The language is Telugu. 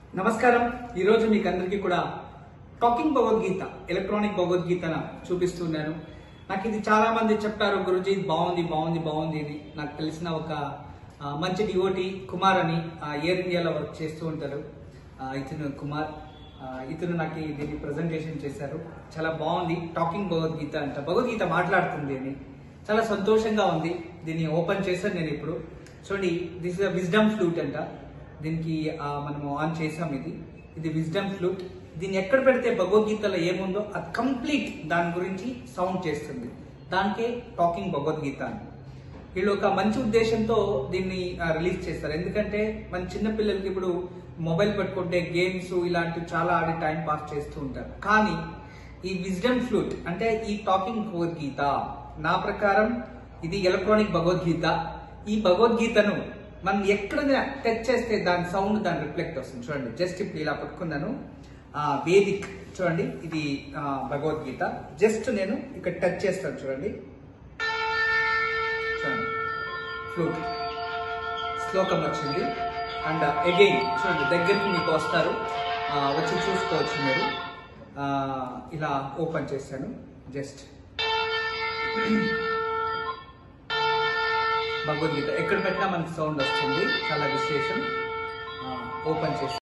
నమస్కారం ఈరోజు మీకు అందరికీ కూడా టాకింగ్ భగవద్గీత ఎలక్ట్రానిక్ భగవద్గీతను చూపిస్తున్నాను నాకు ఇది చాలా మంది చెప్పారు గురుజీ ఇది బాగుంది బాగుంది బాగుంది అని నాకు తెలిసిన ఒక ఆ, మంచి డివోటి కుమార్ అని ఆ, ఎయిర్ ఇండియాలో వర్క్ చేస్తూ ఉంటారు ఆ, ఇతను కుమార్ ఆ, ఇతను నాకు ఈ- దీన్ని ప్రజెంటేషన్ చేశారు చాలా బాగుంది టాకింగ్ భగవద్గీత అంట భగవద్గీత మాట్లాడుతుంది అని చాలా సంతోషంగా ఉంది దీన్ని ఓపెన్ చేశాను నేను ఇప్పుడు చూడండి దిస్ ఇస్ విజ్డమ్ ఫ్లూట్ అంట దీనికి ఆ, మనము ఆన్ చేసాం ఇది ఇది విజ్డమ్ ఫ్లూట్ దీన్ని ఎక్కడ పెడితే భగవద్గీతలో ఏముందో అది కంప్లీట్ దాని గురించి సౌండ్ చేస్తుంది దానికే టాకింగ్ భగవద్గీత అని వీళ్ళు ఒక మంచి ఉద్దేశంతో దీన్ని రిలీజ్ చేస్తారు ఎందుకంటే మన చిన్న పిల్లలకి ఇప్పుడు మొబైల్ పెట్టుకుంటే గేమ్స్ ఇలాంటివి చాలా ఆడి టైం పాస్ చేస్తూ ఉంటారు కానీ ఈ విజ్డమ్ ఫ్లూట్ అంటే ఈ టాకింగ్ భగవద్గీత నా ప్రకారం ఇది ఎలక్ట్రానిక్ భగవద్గీత ఈ భగవద్గీతను మనం ఎక్కడైనా టచ్ చేస్తే దాని సౌండ్ దాని రిఫ్లెక్ట్ వస్తుంది చూడండి జస్ట్ ఇప్పుడు ఇలా పట్టుకున్నాను ఆ, వేదిక్ చూడండి ఇది ఆ, భగవద్గీత జస్ట్ నేను ఇక్కడ టచ్ చేస్తాను చూడండి చూడండి ఫ్లూట్ శ్లోకం వచ్చింది అండ్ అగైన్ చూడండి దగ్గరికి మీకు వస్తారు ఆ, వచ్చి చూసుకోవచ్చు మీరు ఆ, ఇలా ఓపెన్ చేశాను జస్ట్ భగవద్గీత ఎక్కడ పెట్టినా మనకి సౌండ్ వస్తుంది చాలా విశేషం ఓపెన్ చేసి